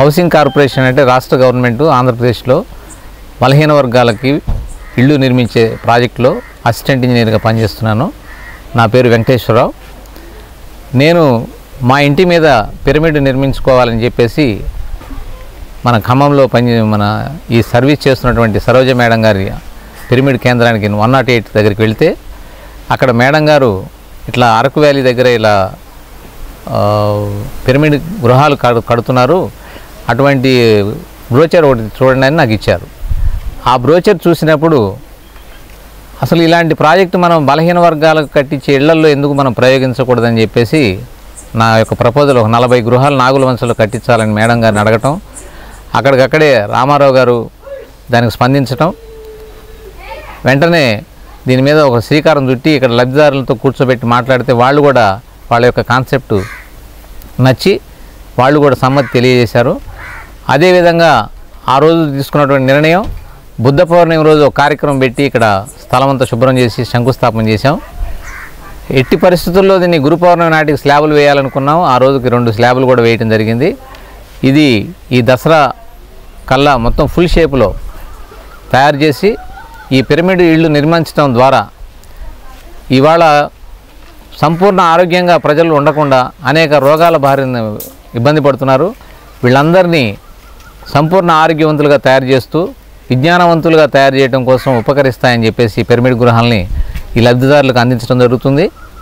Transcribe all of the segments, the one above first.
housing corporation అంటే రాష్ట్ర government ఆంధ్రప్రదేశ్లో బలహీన వర్గాలకి ఇళ్ళు నిర్మించే ప్రాజెక్టులో అసిస్టెంట్ ఇంజనీర్గా పనిచేస్తున్నాను నా పేరు వెంకటేశ్వరరావు నేను మా ఇంటి మీద పిరమిడ్ నిర్మించుకోవాలని చెప్పేసి మన ఖమ్మంలో పని మన ఈ సర్వీస్ చేస్తున్నటువంటి సరోజ మేడం గారి పిరమిడ్ కేంద్రానికి వన్ నాట్ ఎయిట్ దగ్గరికి వెళ్తే అక్కడ మేడం గారు ఇట్లా అరకు వ్యాలీ దగ్గర ఇలా ఆ, పిరమిడ్ గృహాలు కడు కడుతున్నారు అటువంటి బ్రోచర్ ఒకటి చూడండి అని నాకు ఇచ్చారు ఆ బ్రోచర్ చూసినప్పుడు అసలు ఇలాంటి ప్రాజెక్టు మనం బలహీన వర్గాలకు కట్టించే ఇళ్లల్లో ఎందుకు మనం ప్రయోగించకూడదని చెప్పేసి నా యొక్క ప్రపోజల్ ఒక నలభై గృహాలు నాగుల వంశంలో కట్టించాలని మేడం గారిని అడగటం అక్కడికక్కడే రామారావు గారు దానికి స్పందించటం వెంటనే దీని మీద ఒక శ్రీకారం చుట్టి ఇక్కడ లబ్ధిదారులతో కూర్చోబెట్టి మాట్లాడితే వాళ్ళు కూడా వాళ్ళ యొక్క కాన్సెప్ట్ నచ్చి వాళ్ళు కూడా సమ్మతి తెలియజేశారు అదేవిధంగా ఆ రోజు తీసుకున్నటువంటి నిర్ణయం బుద్ధ పౌర్ణమి రోజు ఒక కార్యక్రమం పెట్టి ఇక్కడ స్థలం అంతా శుభ్రం చేసి శంకుస్థాపన చేశాం ఎట్టి పరిస్థితుల్లో దీన్ని గురు పౌర్ణమి నాటికి స్లాబులు వేయాలనుకున్నాం ఆ రోజుకి రెండు స్లాబులు కూడా వేయటం జరిగింది ఇది ఈ దసరా కల్లా మొత్తం ఫుల్ షేప్లో తయారు చేసి ఈ పిరమిడ్ ఇళ్ళు నిర్మించడం ద్వారా ఇవాళ సంపూర్ణ ఆరోగ్యంగా ప్రజలు ఉండకుండా అనేక రోగాల బారిన ఇబ్బంది పడుతున్నారు వీళ్ళందరినీ సంపూర్ణ ఆరోగ్యవంతులుగా తయారు చేస్తూ విజ్ఞానవంతులుగా తయారు చేయడం కోసం ఉపకరిస్తాయని చెప్పేసి ఈ పిరమిడ్ గృహాలని ఈ లబ్ధిదారులకు అందించడం జరుగుతుంది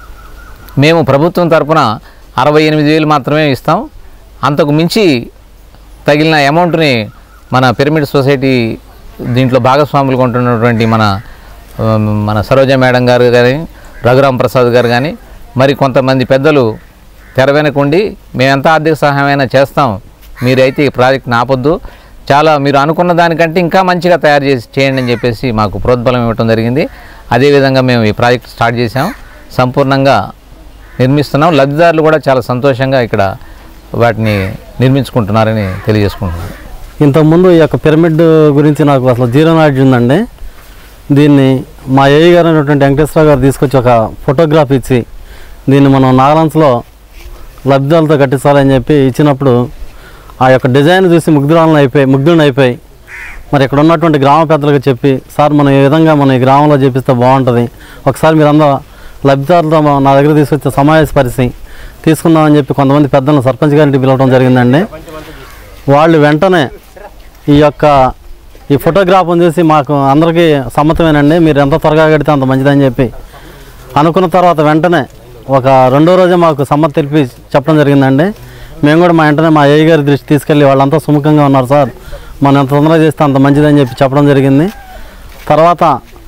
మేము ప్రభుత్వం తరపున అరవై ఎనిమిది వేలు మాత్రమే ఇస్తాం అంతకు మించి తగిలిన అమౌంట్ని మన పిరమిడ్ సొసైటీ దీంట్లో భాగస్వాములు కొంటున్నటువంటి మన ఆ, మన సరోజ మేడం గారు కానీ రఘురామ్ ప్రసాద్ గారు కానీ మరి కొంతమంది పెద్దలు తెర వెనకుండి మేము ఎంత ఆర్థిక సహాయమైనా చేస్తాం మీరైతే ఈ ప్రాజెక్ట్ని ఆపొద్దు చాలా మీరు అనుకున్న దానికంటే ఇంకా మంచిగా తయారు చేసి చేయండి అని చెప్పేసి మాకు ప్రోద్బలం ఇవ్వటం జరిగింది అదేవిధంగా మేము ఈ ప్రాజెక్ట్ స్టార్ట్ చేసాం సంపూర్ణంగా నిర్మిస్తున్నాం లబ్ధిదారులు కూడా చాలా సంతోషంగా ఇక్కడ వాటిని నిర్మించుకుంటున్నారని తెలియజేసుకుంటున్నాను ఇంతకుముందు ఈ యొక్క పిరమిడ్ గురించి నాకు అసలు జీరో నాలెడ్జ్ ఉందండి దీన్ని మా ఏఈ గారు అయినటువంటి వెంకటేశ్వర గారు తీసుకొచ్చి ఒక ఫోటోగ్రాఫ్ ఇచ్చి దీన్ని మనం నాగలాన్స్లో లబ్ధాలతో కట్టించాలని చెప్పి ఇచ్చినప్పుడు ఆ యొక్క డిజైన్ చూసి ముగ్ధురాలను అయిపోయి ముగ్ధులను అయిపోయి మరి ఇక్కడ ఉన్నటువంటి గ్రామ పెద్దలకు చెప్పి సార్ మనం ఈ విధంగా మనం ఈ గ్రామంలో చేపిస్తే బాగుంటుంది ఒకసారి మీరు అందరూ లబ్ధిదారులతో మా- నా దగ్గర తీసుకొచ్చి సమావేశపరిచి తీసుకుందామని చెప్పి కొంతమంది పెద్దలను సర్పంచ్ గారింటి పిలవడం జరిగిందండి వాళ్ళు వెంటనే ఈ యొక్క ఈ ఫోటోగ్రాఫ్ని చూసి మాకు అందరికీ సమ్మతమేనండి మీరు ఎంత త్వరగా కడితే అంత మంచిదని చెప్పి అనుకున్న తర్వాత వెంటనే ఒక రెండో రోజే మాకు సమ్మతి తెలిపి చెప్పడం జరిగిందండి మేము కూడా మా వెంటనే మా ఏ గారి దృష్టి తీసుకెళ్ళి వాళ్ళంతా సుముఖంగా ఉన్నారు సార్ మనం ఎంత తొందరగా చేస్తే అంత మంచిదని చెప్పి చెప్పడం జరిగింది తర్వాత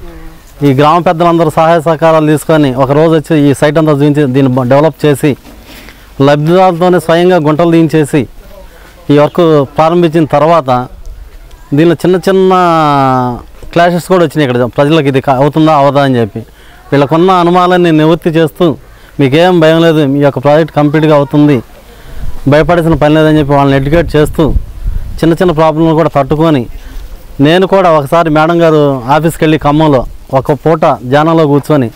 ఈ గ్రామ పెద్దలందరూ సహాయ సహకారాలు తీసుకొని ఒక రోజు వచ్చి ఈ సైట్ అంతా చూపించి దీన్ని బ- డెవలప్ చేసి లబ్ధిదారులతోనే స్వయంగా గుంటలు దించేసి ఈ వర్క్ ప్రారంభించిన తర్వాత దీనిలో చిన్న చిన్న క్లాషెస్ కూడా వచ్చినాయి ఇక్కడ ప్రజలకు ఇది కా- అవుతుందా అవదా అని చెప్పి వీళ్ళకున్న అనుమానాన్ని నివృత్తి చేస్తూ మీకేం భయం లేదు మీ యొక్క ప్రాజెక్ట్ కంప్లీట్గా అవుతుంది భయపడాల్సిన పని లేదని చెప్పి వాళ్ళని ఎడ్యుకేట్ చేస్తూ చిన్న చిన్న ప్రాబ్లంలు కూడా తట్టుకొని నేను కూడా ఒకసారి మేడం గారు ఆఫీస్కి వెళ్ళి ఖమ్మంలో ఒక పూట ధ్యానంలో కూర్చొని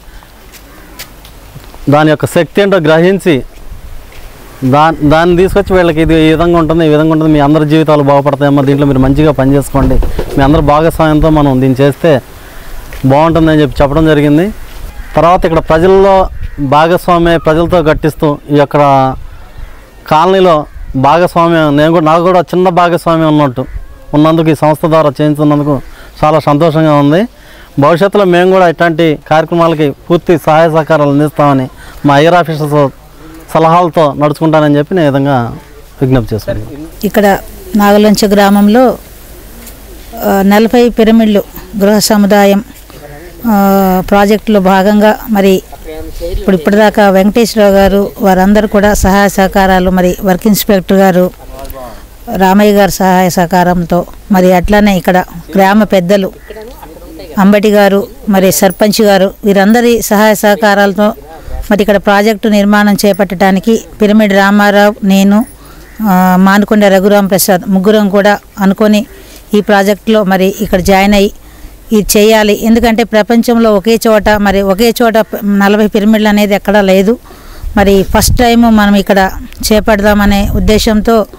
దాని యొక్క శక్తి ఏంటో గ్రహించి దా దాన్ని తీసుకొచ్చి వీళ్ళకి ఇది ఈ విధంగా ఉంటుంది ఈ విధంగా ఉంటుంది మీ అందరి జీవితాలు బాగుపడతాయమ్మా దీంట్లో మీరు మంచిగా పనిచేసుకోండి మీ అందరి భాగస్వామ్యంతో మనం దీన్ని చేస్తే బాగుంటుందని చెప్పి చెప్పడం జరిగింది తర్వాత ఇక్కడ ప్రజల్లో భాగస్వామ్య ప్రజలతో గట్టిస్తూ ఈ యొక్క కాలనీలో భాగస్వామ్యం నేను కూడా నాకు కూడా చిన్న భాగస్వామ్యం ఉన్నట్టు ఉన్నందుకు ఈ సంస్థ ద్వారా చేయించున్నందుకు చాలా సంతోషంగా ఉంది భవిష్యత్తులో మేము కూడా ఇట్లాంటి కార్యక్రమాలకి పూర్తి సహాయ సహకారాలు అందిస్తామని మా ఐఆర్ ఆఫీసర్స్ సలహాలతో నడుచుకుంటానని చెప్పి నేను ఈ విధంగా విజ్ఞప్తి చేస్తున్నాను ఇక్కడ నాగలంచ గ్రామంలో ఆ, నలభై పిరమిడ్లు గృహ సముదాయం ఆ, ప్రాజెక్టులో భాగంగా మరి ఇప్పుడు ఇప్పటిదాకా వెంకటేశ్వరరావు గారు వారందరూ కూడా సహాయ సహకారాలు మరి వర్క్ ఇన్స్పెక్టర్ గారు రామయ్య గారి సహాయ సహకారంతో మరి అట్లానే ఇక్కడ గ్రామ పెద్దలు అంబటి గారు మరి సర్పంచ్ గారు వీరందరి సహాయ సహకారాలతో మరి ఇక్కడ ప్రాజెక్టు నిర్మాణం చేపట్టడానికి పిరమిడ్ రామారావు నేను ఆ, మానుకొండ రఘురాం ప్రసాద్ ముగ్గురం కూడా అనుకొని ఈ ప్రాజెక్టులో మరి ఇక్కడ జాయిన్ అయ్యి ఇది చేయాలి ఎందుకంటే ప్రపంచంలో ఒకే చోట మరి ఒకే చోట ప- నలభై పిరమిడ్లు అనేది ఎక్కడా లేదు మరి ఫస్ట్ టైం మనం ఇక్కడ చేపడదామనే ఉద్దేశంతో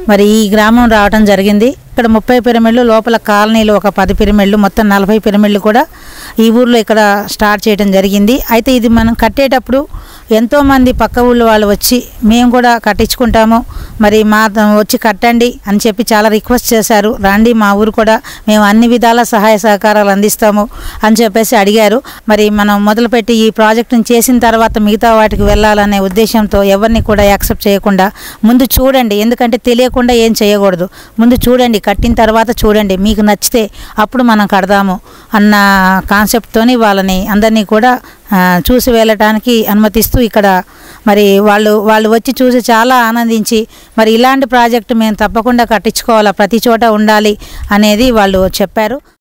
మరి ఈ గ్రామం రావడం జరిగింది ఇక్కడ ముప్పై పిరమిడ్లు లోపల కాలనీలు ఒక పది పిరమిడ్లు మొత్తం నలభై పిరమిడ్లు కూడా ఈ ఊర్లో ఇక్కడ స్టార్ట్ చేయడం జరిగింది అయితే ఇది మనం కట్టేటప్పుడు ఎంతోమంది పక్క ఊళ్ళో వాళ్ళు వచ్చి మేము కూడా కట్టించుకుంటాము మరి మా వచ్చి కట్టండి అని చెప్పి చాలా రిక్వెస్ట్ చేశారు రండి మా ఊరు కూడా మేము అన్ని విధాల సహాయ సహకారాలు అందిస్తాము అని చెప్పేసి అడిగారు మరి మనం మొదలుపెట్టి ఈ ప్రాజెక్టును చేసిన తర్వాత మిగతా వాటికి వెళ్ళాలనే ఉద్దేశంతో ఎవరిని కూడా యాక్సెప్ట్ చేయకుండా ముందు చూడండి ఎందుకంటే తెలియకుండా ఏం చేయకూడదు ముందు చూడండి కట్టిన తర్వాత చూడండి మీకు నచ్చితే అప్పుడు మనం కడదాము అన్న కాన్సెప్ట్తోని వాళ్ళని అందరినీ కూడా ఆ, చూసి వెళ్ళటానికి అనుమతిస్తూ ఇక్కడ మరి వాళ్ళు వాళ్ళు వచ్చి చూసి చాలా ఆనందించి మరి ఇలాంటి ప్రాజెక్టు మేము తప్పకుండా కట్టించుకోవాలా ప్రతి చోట ఉండాలి అనేది వాళ్ళు చెప్పారు